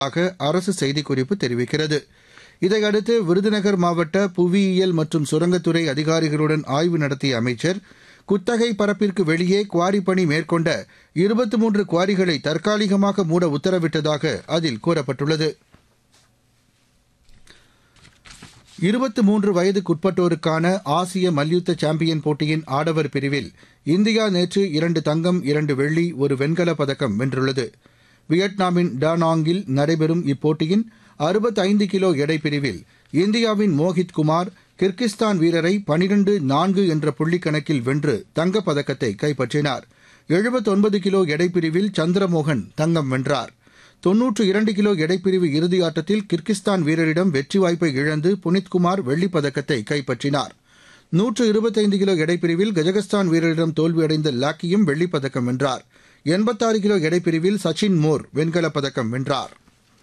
ஆக அரசு செய்திக்குறிப்பு தெரிவிக்கிறது இதையடுத்து விருதுநகர் மாவட்ட புவியியல் மற்றும் சுரங்கத்துறை அதிகாரிகளுடன் ஆய்வு நடத்திய அமைச்சர் குத்தகை பரப்பிற்கு வெளியே குவாரி பணி மேற்கொண்ட இருபத்தி மூன்று குவாரிகளை தற்காலிகமாக மூட உத்தரவிட்டதாக அதில் கூறப்பட்டுள்ளது இருபத்தி மூன்று வயதுக்குட்பட்டோருக்கான ஆசிய மல்யுத்த சாம்பியன் போட்டியின் ஆடவர் பிரிவில் இந்தியா நேற்று இரண்டு தங்கம் இரண்டு வெள்ளி ஒரு வெண்கலப் பதக்கம் வென்றுள்ளது வியட்நாமின் டானாங்கில் நடைபெறும் இப்போட்டியின் அறுபத்தைந்து கிலோ எடை பிரிவில் இந்தியாவின் மோஹித் குமார் கிர்கிஸ்தான் வீரரை பனிரண்டு நான்கு என்ற புள்ளிக் கணக்கில் வென்று தங்கப் பதக்கத்தை கைப்பற்றினார் எழுபத்தொன்பது கிலோ எடைப்பிரிவில் சந்திரமோகன் தங்கம் வென்றார் தொன்னூற்று இரண்டு கிலோ எடைப்பிரிவு இறுதி ஆட்டத்தில் கிர்கிஸ்தான் வீரரிடம் வெற்றி வாய்ப்பை இழந்து புனித்குமார் வெள்ளிப் பதக்கத்தை கைப்பற்றினார் நூற்று இருபத்தைந்து கிலோ எடைப்பிரிவில் கஜகஸ்தான் வீரரிடம் தோல்வியடைந்த லாக்கியும் வெள்ளிப் பதக்கம் வென்றார் எண்பத்தாறு கிலோ எடைப்பிரிவில் சச்சின் மோர் வெண்கலப் பதக்கம் வென்றார்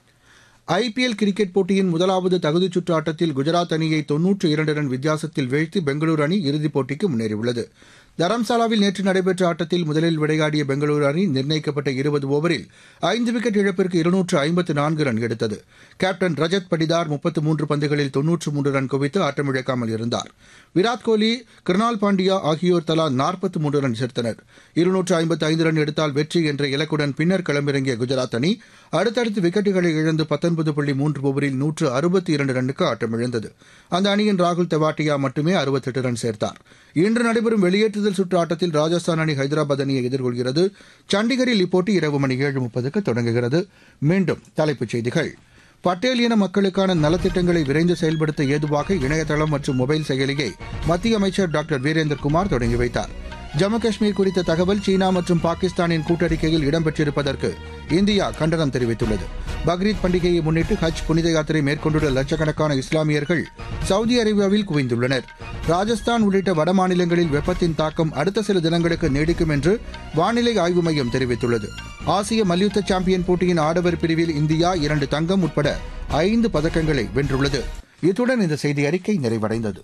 ஐபிஎல் கிரிக்கெட் போட்டியின் முதலாவது தகுதிச் சுற்று ஆட்டத்தில் குஜராத் அணியை தொன்னூற்று இரண்டு ரன் வித்தியாசத்தில் வீழ்த்தி பெங்களூரு அணி இறுதிப் போட்டிக்கு முன்னேறியுள்ளது தரம்சாலாவில் நேற்று நடைபெற்ற ஆட்டத்தில் முதலில் விளையாடிய பெங்களூரு அணி நிர்ணயிக்கப்பட்ட இருபது ஓவரில் ஐந்து விக்கெட் இழப்பிற்கு இருநூற்று ஐம்பத்து நான்கு ரன் எடுத்தது கேப்டன் ரஜத் படிதார் முப்பத்து மூன்று பந்துகளில் தொன்னூற்று மூன்று ரன் குவித்து ஆட்டமிழக்காமல் இருந்தார் விராட் கோலி கிருணால் பாண்டியா ஆகியோர் தலா நாற்பத்து மூன்று ரன் சேர்த்தனர் இருநூற்று ஐம்பத்து ஐந்து ரன் எடுத்தால் வெற்றி என்ற இலக்குடன் பின்னர் களமிறங்கிய குஜராத் அணி அடுத்தடுத்து விக்கெட்டுகளை இழந்து பத்தொன்பது புள்ளி மூன்று ஓவரில் நூற்று அறுபத்தி இரண்டு ரன்னுக்கு ஆட்டமிழந்தது அந்த அணியின் ராகுல் தெவாட்டியா மட்டுமே அறுபத்தெட்டு ரன் சேர்த்தார் இன்று நடைபெறும் வெளியேற்றுதல் சுற்று ஆட்டத்தில் ராஜஸ்தான் அணி ஹைதராபாத் அணியை எதிர்கொள்கிறது சண்டிகரில் இப்போட்டி இரவு மணி ஏழு முப்பதுக்கு தொடங்குகிறது மீண்டும் தலைப்புச் செய்திகள் பட்டேல் இன மக்களுக்கான நலத்திட்டங்களை விரைந்து செயல்படுத்த ஏதுவாக இணையதளம் மற்றும் மொபைல் செயலியை மத்திய அமைச்சர் டாக்டர் வீரேந்திரகுமார் தொடங்கி வைத்தார் ஜம்மு காஷ்மீர் குறித்த தகவல் சீனா மற்றும் பாகிஸ்தானின் கூட்டறிக்கையில் இடம்பெற்றிருப்பதற்கு இந்தியா கண்டனம் தெரிவித்துள்ளது பக்ரீத் பண்டிகையை முன்னிட்டு ஹஜ் புனித யாத்திரை மேற்கொண்டுள்ள லட்சக்கணக்கான இஸ்லாமியர்கள் சவுதி அரேபியாவில் குவிந்துள்ளனர் ராஜஸ்தான் உள்ளிட்ட வட மாநிலங்களில் வெப்பத்தின் தாக்கம் அடுத்த சில தினங்களுக்கு நீடிக்கும் என்று வானிலை ஆய்வு மையம் தெரிவித்துள்ளது ஆசிய மல்யுத்த சாம்பியன் போட்டியின் ஆடவர் பிரிவில் இந்தியா இரண்டு தங்கம் உட்பட ஐந்து பதக்கங்களை வென்றுள்ளது இத்துடன் இந்த செய்தி அறிக்கை நிறைவடைந்தது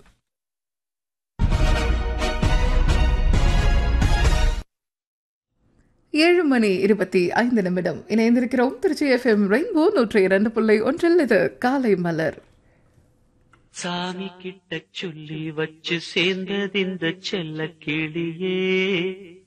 ஏழு மணி இருபத்தி ஐந்து நிமிடம் இணைந்திருக்கிறோம் திருச்சி எஃப்எம் ரெயின்போ நூற்றி இரண்டு புள்ளி ஒன்றில் இது காலை மலர் சாமி கிட்ட சொல்லி வச்சு சேர்ந்தது இந்த செல்ல கிளியே